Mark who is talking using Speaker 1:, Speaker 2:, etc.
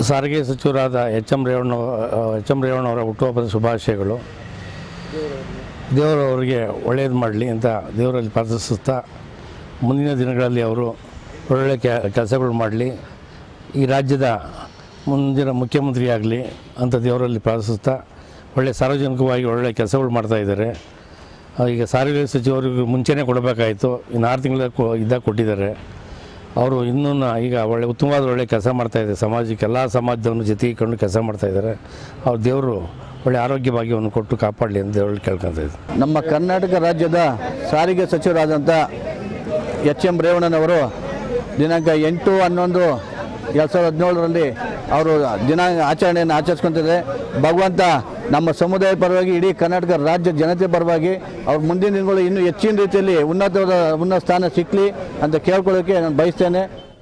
Speaker 1: ಸಾರಿಗೆ ಸಚಿವರಾದ H M Revanna H M ರೇವಣ್ಣವರ ಹುಟ್ಟುಹಬ್ಬದ ಶುಭಾಶಯಗಳು ದೇವರು ಅವರಿಗೆ ಒಳ್ಳೆಯದು ಮಾಡಲಿ ಅಂತ ದೇವರಲ್ಲಿ ಪ್ರಾರ್ಥಿಸುತ್ತಾ ಮುಂದಿನ ದಿನಗಳಲ್ಲಿ ಅವರು ಒಳ್ಳೆಯ ಕೆಲಸಗಳು ಮಾಡಲಿ ಈ ರಾಜ್ಯದ ಮುಂದಿನ ಮುಖ್ಯಮಂತ್ರಿ ಆಗಲಿ ಅಂತ ದೇವರಲ್ಲಿ ಪ್ರಾರ್ಥಿಸುತ್ತಾ ಒಳ್ಳೆಯ ಸಾರ್ವಜನಿಕವಾಗಿ ಒಳ್ಳೆಯ ಕೆಲಸಗಳು ಮಾಡ್ತಾ ಇದ್ದಾರೆ ಆ, ಈಗ ಸಾರಿಗೆ ಸಚಿವರಿಗೆ ಮುಂಚೆನೇ ಕೊಡಬೇಕಾಯಿತು ಇನ್ನು ಆರು ತಿಂಗಳ ಇದ್ದಾಗ ಕೊಟ್ಟಿದ್ದಾರೆ ಅವರು ಇನ್ನೂ ಈಗ ಒಳ್ಳೆ ಉತ್ತಮವಾದ ಒಳ್ಳೆ ಕೆಲಸ ಮಾಡ್ತಾಯಿದ್ದಾರೆ ಸಮಾಜಕ್ಕೆ ಎಲ್ಲ ಸಮಾಜದವನ್ನು ಜೊತೆ ಇಟ್ಕೊಂಡು ಕೆಲಸ ಮಾಡ್ತಾಯಿದ್ದಾರೆ ಅವ್ರ ದೇವರು ಒಳ್ಳೆ ಆರೋಗ್ಯ ಭಾಗ್ಯವನ್ನು ಕೊಟ್ಟು ಕಾಪಾಡಲಿ ಅಂತ ದೇವರಲ್ಲಿ ಕೇಳ್ಕೊತಾ ಇದ್ದೀನಿ
Speaker 2: ನಮ್ಮ ಕರ್ನಾಟಕ ರಾಜ್ಯದ ಸಾರಿಗೆ ಸಚಿವರಾದಂಥ ಎಚ್ ಎಂ ರೇವಣ್ಣನವರು ದಿನಾಂಕ ಎಂಟು ಹನ್ನೊಂದು ಎರಡು ಸಾವಿರದ ಹದಿನೇಳರಲ್ಲಿ ಅವರು ದಿನಾಂಕ ಆಚರಣೆಯನ್ನು ಆಚರಿಸ್ಕೊತಿದ್ದಾರೆ ಭಗವಂತ ನಮ್ಮ ಸಮುದಾಯ ಪರವಾಗಿ ಇಡೀ ಕರ್ನಾಟಕ ರಾಜ್ಯ ಜನತೆ ಪರವಾಗಿ ಅವ್ರ ಮುಂದಿನ ದಿನಗಳು ಇನ್ನೂ ಹೆಚ್ಚಿನ ರೀತಿಯಲ್ಲಿ ಉನ್ನತವಾದ ಉನ್ನತ ಸ್ಥಾನ ಸಿಕ್ಕಲಿ ಅಂತ ಕೇಳ್ಕೊಳ್ಳೋಕ್ಕೆ ನಾನು ಬಯಸ್ತೇನೆ